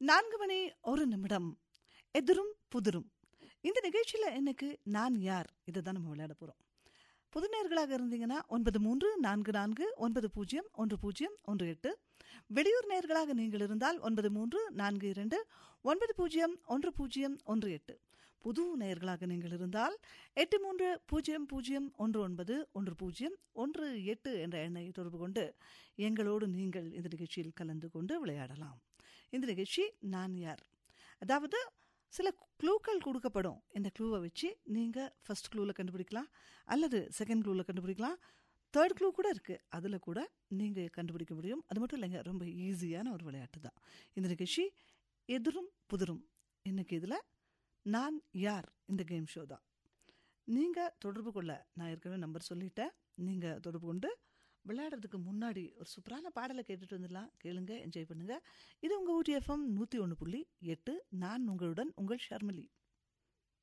நான்கு மணி ஒரு நிமிடம் எதிரும் புதிரும் இந்த நிகழ்ச்சியில் இன்னைக்கு நான் யார் இதை தான் நம்ம விளையாட போகிறோம் புது நேர்களாக இருந்தீங்கன்னா ஒன்பது மூன்று நான்கு நான்கு ஒன்பது பூஜ்ஜியம் ஒன்று பூஜ்ஜியம் ஒன்று எட்டு வெளியூர் நேர்களாக நீங்கள் இருந்தால் ஒன்பது மூன்று நான்கு இரண்டு ஒன்பது பூஜ்ஜியம் ஒன்று பூஜ்ஜியம் ஒன்று எட்டு புது நேயர்களாக நீங்கள் இருந்தால் எட்டு மூன்று பூஜ்ஜியம் பூஜ்ஜியம் ஒன்று ஒன்பது ஒன்று பூஜ்ஜியம் ஒன்று எட்டு என்ற எண்ணை தொடர்பு கொண்டு எங்களோடு நீங்கள் இந்த நிகழ்ச்சியில் கலந்து கொண்டு விளையாடலாம் இந்த நிகழ்ச்சி நான் யார் அதாவது சில க்ளூக்கள் கொடுக்கப்படும் இந்த க்ளூவை வச்சு நீங்கள் ஃபர்ஸ்ட் க்ளூவில் கண்டுபிடிக்கலாம் அல்லது செகண்ட் க்ளூவில் கண்டுபிடிக்கலாம் தேர்ட் க்ளூ கூட இருக்குது அதில் கூட நீங்கள் கண்டுபிடிக்க முடியும் அது மட்டும் இல்லைங்க ரொம்ப ஈஸியான ஒரு விளையாட்டு தான் இந்த நிகழ்ச்சி எதிரும் புதிரும் இன்னைக்கு இதில் நான் யார் இந்த கேம் ஷோ தான் நீங்கள் தொடர்பு கொள்ள நான் ஏற்கனவே நம்பர் சொல்லிட்டேன் நீங்கள் தொடர்பு கொண்டு விளையாடுறதுக்கு முன்னாடி ஒரு சூப்பரான பாடலை கேட்டுட்டு வந்துடலாம் கேளுங்க என்ஜாய் பண்ணுங்க இது உங்கள் ஊட்டி எஃப்எம் நூற்றி ஒன்று புள்ளி எட்டு நான் உங்களுடன் உங்கள் ஷர்மிலி